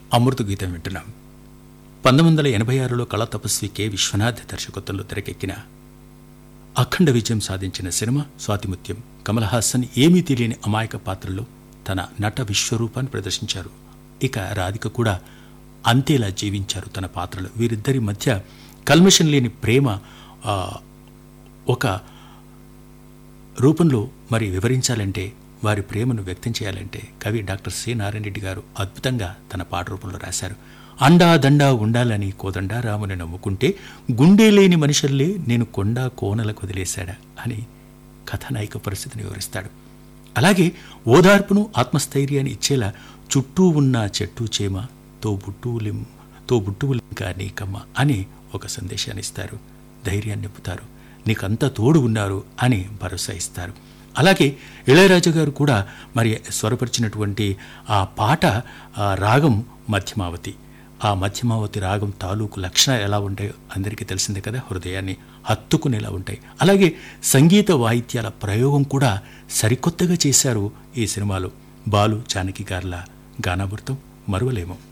అమృత గీతం వింటున్నాం పంతొమ్మిది వందల ఎనభై ఆరులో కళా తపస్వి కె విశ్వనాథ్ దర్శకత్వంలో తెరకెక్కిన అఖండ విజయం సాధించిన సినిమా స్వాతిముత్యం కమల్ హాసన్ ఏమీ తెలియని అమాయక పాత్రలో తన నట విశ్వరూపాన్ని ప్రదర్శించారు ఇక రాధిక కూడా అంతేలా జీవించారు తన పాత్రలు వీరిద్దరి మధ్య కల్మషం లేని ప్రేమ ఆ, ఒక రూపంలో మరి వివరించాలంటే వారి ప్రేమను వ్యక్తం చేయాలంటే కవి డాక్టర్ సి నారాయణ రెడ్డి గారు అద్భుతంగా తన పాట రూపంలో రాశారు అండా దండా ఉండాలని కోదండా రాముని నమ్ముకుంటే గుండె లేని మనుషుల్లే నేను కొండా కోనలకు వదిలేశాడా అని కథానాయిక పరిస్థితిని వివరిస్తాడు అలాగే ఓదార్పును ఆత్మస్థైర్యాన్ని ఇచ్చేలా చుట్టూ ఉన్న చెట్టు చేమ తో బుట్టువులిం తో బుట్టువులింకా నీకమ్మ అని ఒక సందేశాన్ని ఇస్తారు ధైర్యాన్ని నింపుతారు నీకంతా తోడు ఉన్నారు అని భరోసా ఇస్తారు అలాగే ఇళయరాజా గారు కూడా మరి స్వరపరిచినటువంటి ఆ పాట ఆ రాగం మధ్యమావతి ఆ మధ్యమావతి రాగం తాలూకు లక్షణాలు ఎలా ఉంటాయో అందరికీ తెలిసిందే కదా హృదయాన్ని హత్తుకునేలా ఉంటాయి అలాగే సంగీత వాయిద్యాల ప్రయోగం కూడా సరికొత్తగా చేశారు ఈ సినిమాలో బాలు జానకి గార్ల గానామృతం మరువలేము